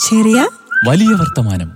ചെറിയ വലിയ വർത്തമാനം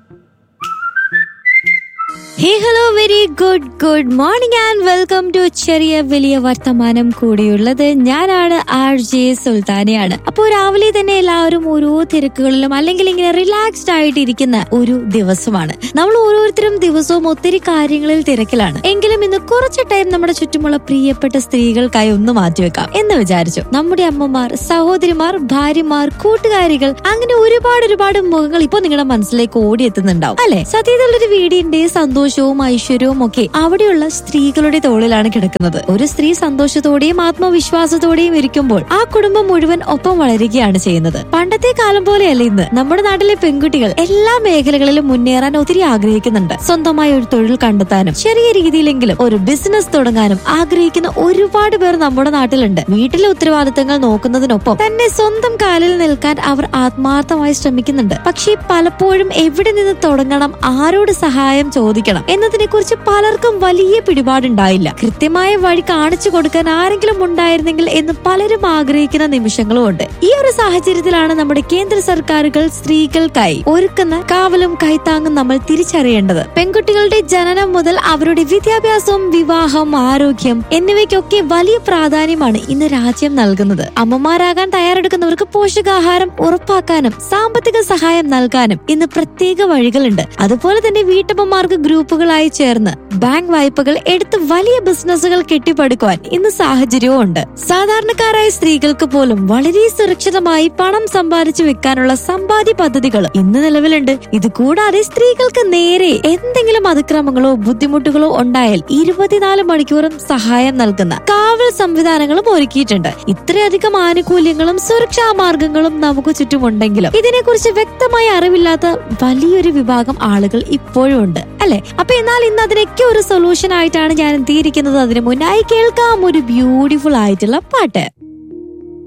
hey hello very good good morning and welcome to ചെറിയ വലിയ വർത്തമാനം കൂടിയുള്ളത് ഞാനാണ് ആർ ജെ സുൽത്താനയാണ് അപ്പോൾ രാവിലെ തന്നെ എല്ലാവരും ഓരോ തിരക്കുകളിലും അല്ലെങ്കിൽ ഇങ്ങനെ റിലാക്സ്ഡ് ആയിട്ട് ഇരിക്കുന്ന ഒരു ദിവസമാണ് നമ്മൾ ഓരോരുത്തരും ദിവസവും ഒത്തിരി കാര്യങ്ങളിൽ തിരക്കിലാണ് എങ്കിലും ഇന്ന് കുറച്ച് ടൈം നമ്മുടെ ചുറ്റുമുള്ള പ്രിയപ്പെട്ട സ്ത്രീകൾക്കായി ഒന്ന് മാറ്റിവെക്കാം എന്ന് വിചാരിച്ചു നമ്മുടെ അമ്മമാർ സഹോദരിമാർ ഭാര്യമാർ കൂട്ടുകാരികൾ അങ്ങനെ ഒരുപാട് ഒരുപാട് മുഖങ്ങൾ ഇപ്പൊ നിങ്ങളുടെ മനസ്സിലേക്ക് ഓടിയെത്തുന്നുണ്ടാവും അല്ലെ സത്യത്തിലുള്ള ഒരു വീടിന്റെ സന്തോഷവും ഐശ്വര്യവും ഒക്കെ അവിടെയുള്ള സ്ത്രീകളുടെ തോളിലാണ് കിടക്കുന്നത് ഒരു സ്ത്രീ സന്തോഷത്തോടെയും ആത്മവിശ്വാസത്തോടെയും ഇരിക്കുമ്പോൾ ആ കുടുംബം മുഴുവൻ ഒപ്പം വളരുകയാണ് ചെയ്യുന്നത് പണ്ടത്തെ കാലം പോലെയല്ല ഇന്ന് നമ്മുടെ നാട്ടിലെ പെൺകുട്ടികൾ എല്ലാ മേഖലകളിലും മുന്നേറാൻ ഒത്തിരി ആഗ്രഹിക്കുന്നുണ്ട് സ്വന്തമായി ഒരു തൊഴിൽ കണ്ടെത്താനും ചെറിയ രീതിയിലെങ്കിലും ഒരു ബിസിനസ് തുടങ്ങാനും ആഗ്രഹിക്കുന്ന ഒരുപാട് പേർ നമ്മുടെ നാട്ടിലുണ്ട് വീട്ടിലെ ഉത്തരവാദിത്തങ്ങൾ നോക്കുന്നതിനൊപ്പം തന്നെ സ്വന്തം കാലിൽ നിൽക്കാൻ അവർ ആത്മാർത്ഥമായി ശ്രമിക്കുന്നുണ്ട് പക്ഷേ പലപ്പോഴും എവിടെ നിന്ന് തുടങ്ങണം ആരോട് സഹായം ചോദിക്കണം എന്നതിനെ കുറിച്ച് പലർക്കും വലിയ പിടിപാടുണ്ടായില്ല കൃത്യമായ വഴി കാണിച്ചു കൊടുക്കാൻ ആരെങ്കിലും ഉണ്ടായിരുന്നെങ്കിൽ എന്ന് പലരും ആഗ്രഹിക്കുന്ന നിമിഷങ്ങളും ഉണ്ട് ഈ ഒരു സാഹചര്യത്തിലാണ് നമ്മുടെ കേന്ദ്ര സർക്കാരുകൾ സ്ത്രീകൾക്കായി ഒരുക്കുന്ന കാവലും കൈത്താങ്ങും നമ്മൾ തിരിച്ചറിയേണ്ടത് പെൺകുട്ടികളുടെ ജനനം മുതൽ അവരുടെ വിദ്യാഭ്യാസവും വിവാഹം ആരോഗ്യം എന്നിവയ്ക്കൊക്കെ വലിയ പ്രാധാന്യമാണ് ഇന്ന് രാജ്യം നൽകുന്നത് അമ്മമാരാകാൻ തയ്യാറെടുക്കുന്നവർക്ക് പോഷകാഹാരം ഉറപ്പാക്കാനും സാമ്പത്തിക സഹായം നൽകാനും ഇന്ന് പ്രത്യേക വഴികളുണ്ട് അതുപോലെ തന്നെ വീട്ടമ്മമാർക്ക് ഗ്രൂപ്പുകളായി ചേർന്ന് ബാങ്ക് വായ്പകൾ എടുത്ത് വലിയ ബിസിനസ്സുകൾ കെട്ടിപ്പടുക്കുവാൻ ഇന്ന് സാഹചര്യവും ഉണ്ട് സാധാരണക്കാരായ സ്ത്രീകൾക്ക് പോലും വളരെ സുരക്ഷിതമായി പണം സമ്പാദിച്ചു വെക്കാനുള്ള സമ്പാദ്യ പദ്ധതികൾ ഇന്ന് നിലവിലുണ്ട് ഇത് കൂടാതെ സ്ത്രീകൾക്ക് നേരെ എന്തെങ്കിലും അതിക്രമങ്ങളോ ബുദ്ധിമുട്ടുകളോ ഉണ്ടായാൽ ഇരുപത്തിനാല് മണിക്കൂറും സഹായം നൽകുന്ന കാവൽ സംവിധാനങ്ങളും ഒരുക്കിയിട്ടുണ്ട് ഇത്രയധികം ആനുകൂല്യങ്ങളും സുരക്ഷാ മാർഗങ്ങളും നമുക്ക് ചുറ്റുമുണ്ടെങ്കിലും ഇതിനെക്കുറിച്ച് വ്യക്തമായ അറിവില്ലാത്ത വലിയൊരു വിഭാഗം ആളുകൾ ഇപ്പോഴും ഉണ്ട് അല്ലെ അപ്പൊ എന്നാൽ ഇന്ന് അതിനൊക്കെ ഒരു സൊല്യൂഷൻ ആയിട്ടാണ് ഞാൻ എത്തിയിരിക്കുന്നത് അതിനു മുന്നായി കേൾക്കാം ഒരു ബ്യൂട്ടിഫുൾ ആയിട്ടുള്ള പാട്ട്